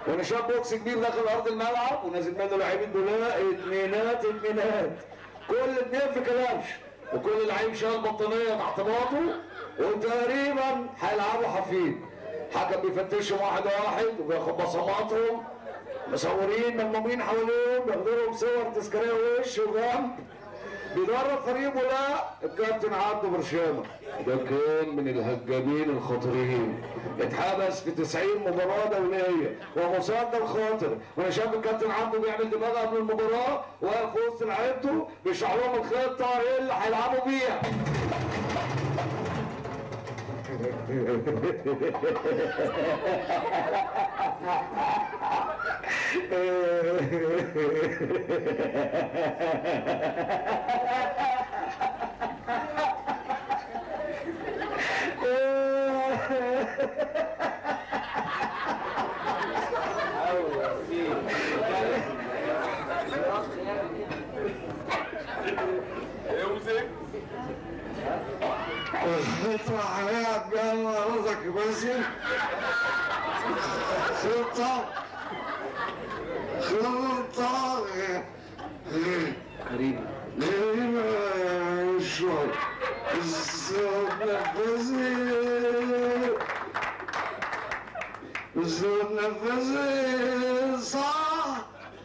ونشاط بوكس كبير داخل ارض الملعب ونازل منه لعيبه بولاق اتنينات اتنينات كل اتنين في كلامش وكل لعيب شال بطانيه تحت باطه وتقريبا هيلعبوا حفيد حكم بيفتشهم واحد واحد وبياخد بصماتهم مصورين ملمومين حواليهم بياخدوا لهم صور تذكاريه وش وجنب بيدرب فريق بولاق الكابتن عبده برشامه ده كان من الهجامين الخطيرين اتحبس في 90 مباراه دوليه ومصاب الخاطر وانا شايف الكابتن عبده بيعمل دماغ قبل المباراه واقف وسط لعيبته بيشرح لهم الخطه ايه اللي هيلعبوا بيها اطلع عليها بجنة رزق باسم خطة خطة غريب غريبة شوي بس نفسي بس نفسي صح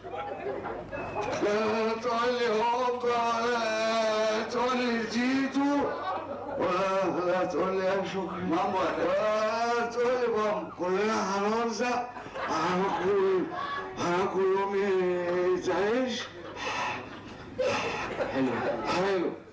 لا تقولي هوبا لا تقولي جيتو ولا تقولي يا شكري ماما ولا تقولي ماما كلنا هنرزق هناكل هناكل يومي تعيش حلو حلو